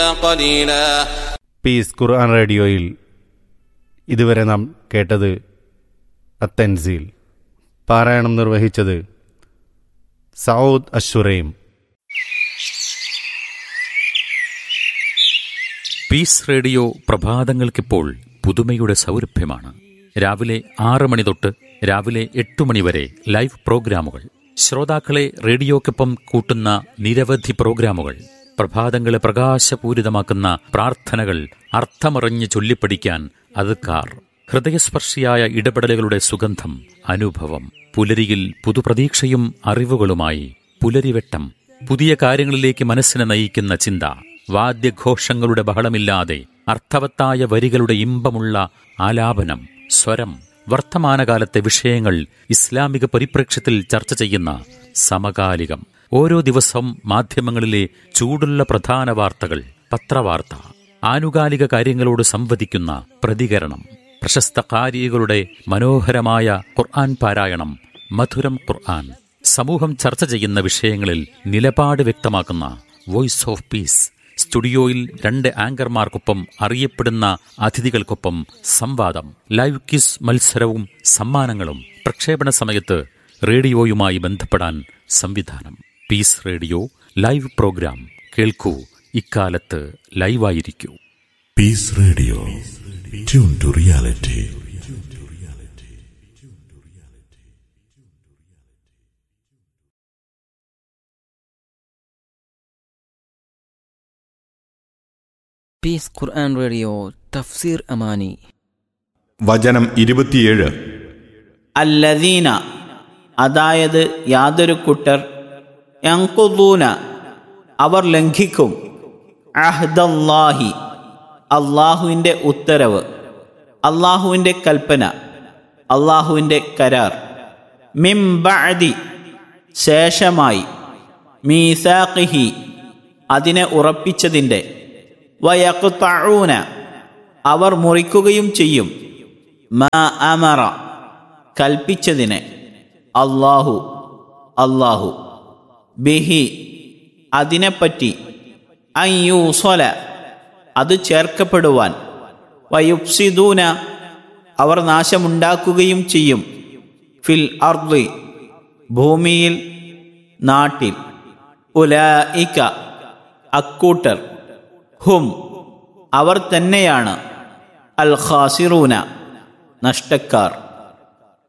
قليلا piece ഖുർആൻ റേഡിയോയിൽ ഇതുവരെ നാം കേട്ടത് അത്തൻസീൽ പാരായണം നിർവഹിച്ചത് സൗദ് അഷുറൈം പീസ് റേഡിയോ പ്രഭാതങ്ങൾക്കിപ്പോൾ പുതുമയുടെ സൗരഭ്യമാണ് രാവിലെ ആറ് മണി തൊട്ട് രാവിലെ എട്ട് മണി വരെ ലൈവ് പ്രോഗ്രാമുകൾ ശ്രോതാക്കളെ റേഡിയോക്കൊപ്പം കൂട്ടുന്ന നിരവധി പ്രോഗ്രാമുകൾ പ്രഭാതങ്ങളെ പ്രകാശപൂരിതമാക്കുന്ന പ്രാർത്ഥനകൾ അർത്ഥമറിഞ്ഞ് ചൊല്ലിപ്പഠിക്കാൻ അതുക്കാർ ഹൃദയസ്പർശിയായ ഇടപെടലുകളുടെ സുഗന്ധം അനുഭവം പുലരിയിൽ പുതുപ്രതീക്ഷയും അറിവുകളുമായി പുലരിവെട്ടം പുതിയ കാര്യങ്ങളിലേക്ക് മനസ്സിനെ നയിക്കുന്ന ചിന്ത വാദ്യഘോഷങ്ങളുടെ ബഹളമില്ലാതെ അർത്ഥവത്തായ വരികളുടെ ഇമ്പമുള്ള ആലാപനം സ്വരം വർത്തമാനകാലത്തെ വിഷയങ്ങൾ ഇസ്ലാമിക പരിപ്രേക്ഷ്യത്തിൽ ചർച്ച ചെയ്യുന്ന സമകാലികം ഓരോ ദിവസവും മാധ്യമങ്ങളിലെ ചൂടുള്ള പ്രധാന വാർത്തകൾ പത്രവാർത്ത ആനുകാലിക കാര്യങ്ങളോട് സംവദിക്കുന്ന പ്രതികരണം പ്രശസ്ത കാരികളുടെ മനോഹരമായ ഖുർആൻ പാരായണം മധുരം ഖുർആൻ സമൂഹം ചർച്ച ചെയ്യുന്ന വിഷയങ്ങളിൽ നിലപാട് വ്യക്തമാക്കുന്ന വോയിസ് ഓഫ് പീസ് സ്റ്റുഡിയോയിൽ രണ്ട് ആങ്കർമാർക്കൊപ്പം അറിയപ്പെടുന്ന അതിഥികൾക്കൊപ്പം സംവാദം ലൈവ് ക്വിസ് മത്സരവും സമ്മാനങ്ങളും പ്രക്ഷേപണ സമയത്ത് റേഡിയോയുമായി ബന്ധപ്പെടാൻ സംവിധാനം പീസ് റേഡിയോ ലൈവ് പ്രോഗ്രാം കേൾക്കൂ ഇക്കാലത്ത് ലൈവായിരിക്കൂ Peace Radio. Tune to reality. Peace Quran radio തഫ്സീർ അമാനി വചനം ഇരുപത്തിയേഴ് അല്ലദീന അതായത് യാതൊരു കൂട്ടർ യങ്കുദൂന അവർ ലംഘിക്കും അഹ്ദല്ലാഹി അള്ളാഹുവിൻ്റെ ഉത്തരവ് അള്ളാഹുവിൻ്റെ കൽപ്പന അള്ളാഹുവിൻ്റെ കരാർ മിംബഅദി ശേഷമായി മീസാഖിഹി അതിനെ ഉറപ്പിച്ചതിൻ്റെ വയക്കുത്തഊന അവർ മുറിക്കുകയും ചെയ്യും മാ അമറ കൽപ്പിച്ചതിനെ അള്ളാഹു അള്ളാഹു ബിഹി അതിനെപ്പറ്റി അയ്യൂസൊല അത് ചേർക്കപ്പെടുവാൻ വയുപ്സിദൂന അവർ നാശമുണ്ടാക്കുകയും ചെയ്യും ഫിൽ അർദി ഭൂമിയിൽ നാട്ടിൽ ഉലായിക്ക അക്കൂട്ടർ ഹും അവർ തന്നെയാണ് അൽ ഖാസിറൂന നഷ്ടക്കാർ